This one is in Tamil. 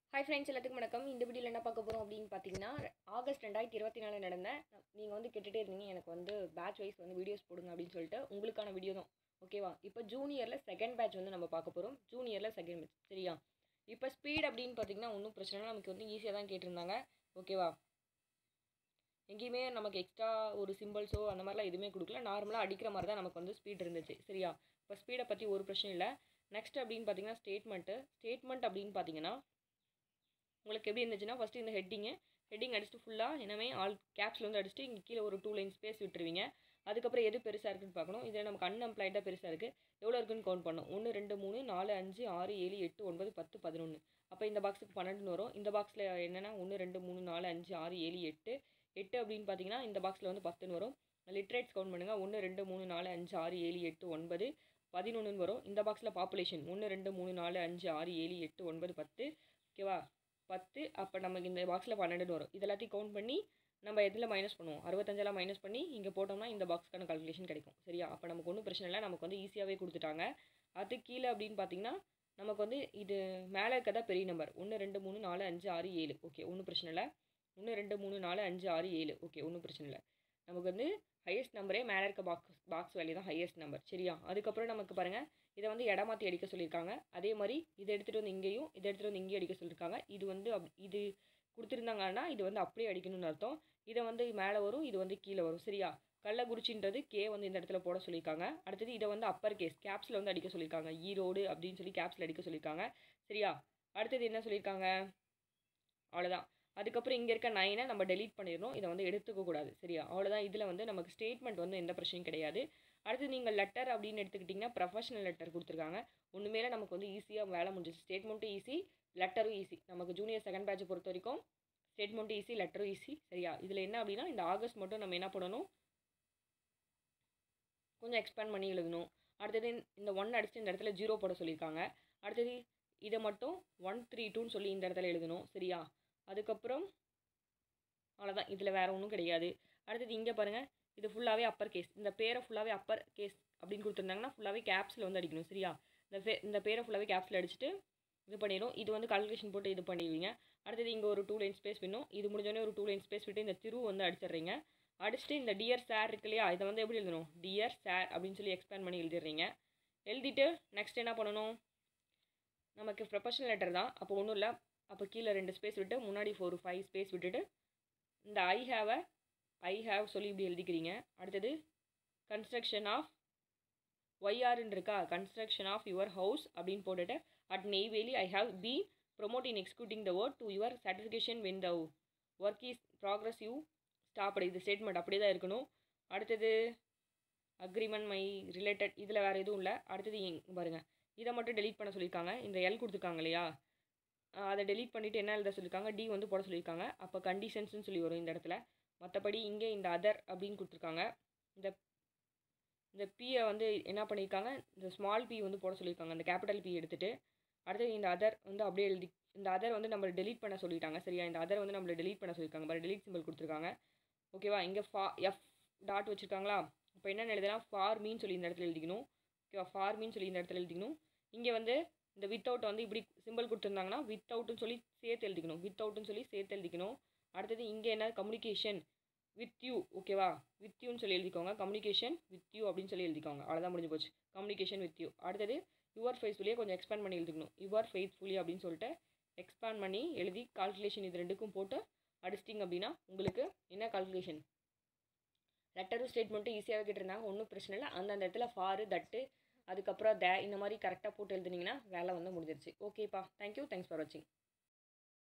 ஹாய் ஃப்ரெண்ட்ஸ் எல்லாத்துக்கும் வணக்கம் இந்த வீடியோவில் என்ன பார்க்க போகிறோம் அப்படின்னு பார்த்தீங்கன்னா ஆகஸ்ட் ரெண்டாயிரத்தி இருபத்தி நாலு நடந்த நீங்கள் வந்து கேட்டுகிட்டே இருந்தீங்க எனக்கு வந்து பேட்ச் வைஸ் வந்து வீடியோஸ் போடுங்க அப்படின்னு சொல்லிட்டு உங்களுக்கான வீடியோ தான் ஓகேவா இப்போ ஜூனியரில் செகண்ட் பேட்ச் வந்து நம்ம பார்க்க போகிறோம் ஜூனியரில் செகண்ட் பேட்ச் சரியா இப்போ ஸ்பீட் அப்படின்னு பார்த்தீங்கன்னா ஒன்றும் பிரச்சனை இல்லை நமக்கு வந்து ஈஸியாக தான் கேட்டிருந்தாங்க ஓகேவா எங்கேயுமே நமக்கு எக்ஸ்ட்ரா ஒரு சிம்பிள்ஸோ அந்த மாதிரிலாம் எதுவுமே கொடுக்கல நார்மலாக அடிக்கிற மாதிரி தான் நமக்கு வந்து ஸ்பீட் இருந்துச்சு சரியா இப்போ ஸ்பீடை பற்றி ஒரு பிரச்சனை இல்லை நெக்ஸ்ட் அப்படின்னு பார்த்தீங்கன்னா ஸ்டேட்மெண்ட்டு ஸ்டேட்மெண்ட் அப்படின்னு பார்த்தீங்கன்னா உங்களுக்கு எப்படி இருந்துச்சுன்னா ஃபஸ்ட்டு இந்த ஹெட்டிங்கு ஹெட்டிங் அடிச்சுட்டு ஃபுல்லாக என்னமே ஆல் கேப்ஸில் வந்து அடிச்சுட்டு இங்கே கீழே ஒரு டூ லைன் ஸ்பேஸ் விட்டுருவீங்க அதுக்கப்புறம் எது பெருசாக இருக்குன்னு பார்க்கணும் இதில் நமக்கு அன்எம்ப்ளாய்டாக பெருசாக இருக்குது எவ்வளோ இருக்குன்னு கவுண்ட் பண்ணணும் ஒன்று ரெண்டு மூணு நாலு அஞ்சு ஆறு ஏழு எட்டு ஒன்பது பத்து பதினொன்று அப்போ இந்த பாக்ஸுக்கு பன்னெண்டுன்னு வரும் இந்த பாக்ஸில் என்னென்னா ஒன்று ரெண்டு மூணு நாலு அஞ்சு ஆறு ஏழு எட்டு எட்டு அப்படின்னு பார்த்தீங்கன்னா இந்த பாக்ஸில் வந்து பத்துன்னு வரும் லிட்ரேட்ஸ் கவுண்ட் பண்ணுங்கள் ஒன்று ரெண்டு மூணு நாலு அஞ்சு ஆறு ஏழு எட்டு ஒன்பது பதினொன்றுன்னு வரும் இந்த பாக்ஸில் பாப்புலேஷன் ஒன்று ரெண்டு மூணு நாலு அஞ்சு ஆறு ஏழு எட்டு ஒன்பது பத்து ஓகேவா பத்து அப்போ நமக்கு இந்த பாக்ஸில் பன்னெண்டுன்னு வரும் இது எல்லாத்தையும் கவுண்ட் பண்ணி நம்ம எதில் மைனஸ் பண்ணுவோம் அறுபத்தஞ்செல்லாம் மைனஸ் பண்ணி இங்கே போட்டோம்னா இந்த பாக்ஸ்க்கான கால்குலேஷன் கிடைக்கும் சரியா அப்போ நமக்கு ஒன்றும் பிரச்சனை இல்லை நமக்கு வந்து ஈஸியாகவே கொடுத்துட்டாங்க அது கீழே அப்படின்னு பார்த்தீங்கன்னா நமக்கு வந்து இது மேலே இருக்கதா பெரிய நம்பர் ஒன்று ரெண்டு மூணு நாலு அஞ்சு ஆறு ஏழு ஓகே ஒன்றும் பிரச்சனை இல்லை ஒன்று ரெண்டு மூணு நாலு அஞ்சு ஆறு ஏழு ஓகே ஒன்றும் பிரச்சனை இல்லை நமக்கு வந்து ஹையஸ்ட் நம்பரே மேலே இருக்க பாக்ஸ் பாக்ஸ் வேல்யூ தான் ஹையஸ்ட் நம்பர் சரியா அதுக்கப்புறம் நமக்கு பாருங்கள் இதை வந்து இடமாற்றி அடிக்க சொல்லியிருக்காங்க அதே மாதிரி இதை எடுத்துகிட்டு வந்து இங்கேயும் இதை எடுத்துகிட்டு வந்து இங்கேயும் அடிக்க சொல்லியிருக்காங்க இது வந்து அப் இது கொடுத்துருந்தாங்கன்னா இது வந்து அப்படியே அடிக்கணும்னு அர்த்தம் இதை வந்து மேலே வரும் இது வந்து கீழே வரும் சரியா கள்ளக்குறிச்சின்றது கே வந்து இந்த இடத்துல போட சொல்லியிருக்காங்க அடுத்தது இதை வந்து அப்பர் கேஸ் கேப்ஸில் வந்து அடிக்க சொல்லியிருக்காங்க ஈரோடு அப்படின்னு சொல்லி கேப்ஸில் அடிக்க சொல்லியிருக்காங்க சரியா அடுத்தது என்ன சொல்லியிருக்காங்க அவ்வளோதான் அதுக்கப்புறம் இங்கே இருக்க நைனை நம்ம டெலீட் பண்ணிடணும் இதை வந்து எடுத்துக்க கூடாது சரியா அவ்வளோதான் இதில் வந்து நமக்கு ஸ்டேட்மெண்ட் வந்து எந்த பிரச்சனையும் கிடையாது அடுத்து நீங்கள் லெட்டர் அப்படின்னு எடுத்துக்கிட்டிங்கன்னா ப்ரொஃபஷனல் லெட்டர் கொடுத்துருக்காங்க ஒன்றுமேல நமக்கு வந்து ஈஸியாக வேலை முடிஞ்சிச்சு ஸ்டேட்மெண்ட்டும் ஈஸி லெட்டரும் ஈஸி நமக்கு ஜூனியர் செகண்ட் பேட்சை பொறுத்த வரைக்கும் ஸ்டேட்மெண்ட்டும் ஈஸி லெட்டரும் ஈஸி சரியா இதில் என்ன அப்படின்னா இந்த ஆகஸ்ட் மட்டும் நம்ம என்ன பண்ணணும் கொஞ்சம் எக்ஸ்பேண்ட் பண்ணி எழுதணும் அடுத்தது இந்த ஒன் அடிச்சுட்டு இந்த இடத்துல ஜீரோ போட சொல்லியிருக்காங்க அடுத்தது இதை மட்டும் ஒன் த்ரீ டூன்னு சொல்லி இந்த இடத்துல எழுதணும் சரியா அதுக்கப்புறம் அவ்வளோதான் இதில் வேறு ஒன்றும் கிடையாது அடுத்தது இங்கே பாருங்கள் இது ஃபுல்லாகவே அப்பர் கேஸ் இந்த பேரை ஃபுல்லாகவே அப்பர் கேஸ் அப்படின்னு கொடுத்துருந்தாங்கன்னா ஃபுல்லாகவே கேப்ஸில் வந்து அடிக்கணும் சரியா இந்த பே இந்த பேரை ஃபுல்லாகவே கேப்ஸில் அடிச்சுட்டு இது பண்ணிடும் இது வந்து கால்குலேஷன் போட்டு இது பண்ணிடுவீங்க அடுத்தது இங்கே ஒரு டூ லைன் ஸ்பேஸ் வேணும் இது முடிஞ்சோடனே ஒரு டூ லைன் ஸ்பேஸ் விட்டு இந்த திரு வந்து அடிச்சிடுறீங்க அடிச்சுட்டு இந்த டியர் சார் இருக்கு இல்லையா இதை வந்து எப்படி எழுதணும் டியர் சார் அப்படின்னு சொல்லி எக்ஸ்பேண்ட் பண்ணி எழுதிடுறீங்க எழுதிட்டு நெக்ஸ்ட் என்ன பண்ணணும் நமக்கு ப்ரொஃபஷனல் லெட்டர் தான் அப்போ ஒன்றும் இல்லை அப்போ கீழே ரெண்டு ஸ்பேஸ் விட்டு முன்னாடி ஃபோர் ஃபைவ் ஸ்பேஸ் விட்டுட்டு இந்த ஐ ஹாவை ஐ ஹாவ் சொல்லி இப்படி எழுதிக்கிறீங்க அடுத்தது கன்ஸ்ட்ரக்ஷன் ஆஃப் ஒய்ஆர்ன்னு இருக்கா கன்ஸ்ட்ரக்ஷன் ஆஃப் யுவர் ஹவுஸ் அப்படின்னு போட்டுட்டு at Neyveli I have be promote in executing the work to your certification when the work is progress you stop இது ஸ்டேட்மெண்ட் அப்படியே தான் இருக்கணும் அடுத்தது அக்ரிமெண்ட் மை ரிலேட்டட் இதில் வேறு எதுவும் இல்லை அடுத்தது பாருங்கள் இதை மட்டும் டெலீட் பண்ண சொல்லியிருக்காங்க இந்த எல் கொடுத்துருக்காங்க இல்லையா அதை டெலீட் பண்ணிவிட்டு என்ன எழுத சொல்லியிருக்காங்க டி வந்து போட சொல்லியிருக்காங்க அப்போ கண்டிஷன்ஸ்னு சொல்லி வரும் இந்த இடத்துல மற்றபடி இங்கே இந்த அதர் அப்படின்னு கொடுத்துருக்காங்க இந்த இந்த பியை வந்து என்ன பண்ணியிருக்காங்க இந்த ஸ்மால் பி வந்து போட சொல்லியிருக்காங்க அந்த கேபிட்டல் பி எடுத்துகிட்டு அடுத்தது இந்த அதர் வந்து அப்படியே எழுதி இந்த அதர் வந்து நம்ம டெலீட் பண்ண சொல்லிட்டாங்க சரியா இந்த அதர் வந்து நம்மளை டெலீட் பண்ண சொல்லியிருக்காங்க பாரு டெலீட் சிம்பிள் கொடுத்துருக்காங்க ஓகேவா இங்கே ஃபா எஃப் டாட் வச்சுருக்காங்களா இப்போ என்னென்ன எழுதலாம் ஃபார் மீன் சொல்லி இந்த இடத்துல எழுதிக்கணும் ஓகேவா ஃபார் மீன் சொல்லி இந்த இடத்துல எழுதிக்கணும் இங்கே வந்து இந்த வித் அவுட் வந்து இப்படி சிம்பிள் கொடுத்துருந்தாங்கன்னா வித் அவுட்னு சொல்லி சேர்த்து எழுதிக்கணும் வித் அவுட்னு சொல்லி சேர்த்து எழுதிக்கணும் அடுத்தது இங்கே என்ன கம்யூனிகேஷன் வித் யூ ஓகேவா வித் யூன்னு சொல்லி எழுதிக்கோங்க கம்யூனிகேஷன் வித் யூ அப்படின்னு சொல்லி எழுதிக்கோங்க அவ்வளோதான் முடிஞ்சு போச்சு கம்யூனிகேஷன் வித் யூ அடுத்தது யுவர் ஃபேஸ்ஃபுல்லியே கொஞ்சம் எக்ஸ்பேண்ட் பண்ணி எழுதிக்கணும் யுவர் ஃபேஸ்ஃபுல்லி அப்படின்னு சொல்லிட்டு எக்ஸ்பேண்ட் பண்ணி எழுதி கால்குலேஷன் இது ரெண்டுக்கும் போட்டு அடிச்சிட்டிங்க அப்படின்னா உங்களுக்கு என்ன கால்குலேஷன் லெட்டரும் ஸ்டேட்மெண்ட்டும் ஈஸியாக கேட்டிருந்தாங்க ஒன்றும் பிரச்சனை இல்லை அந்தந்த இடத்துல ஃபாரு தட்டு அதுக்கப்புறம் தே இந்த மாதிரி கரெக்டாக போட்டு எழுதுனீங்கன்னா வேலை வந்து முடிஞ்சிருச்சு ஓகேப்பா தேங்க்யூ தேங்க்ஸ் ஃபார் வாட்சிங்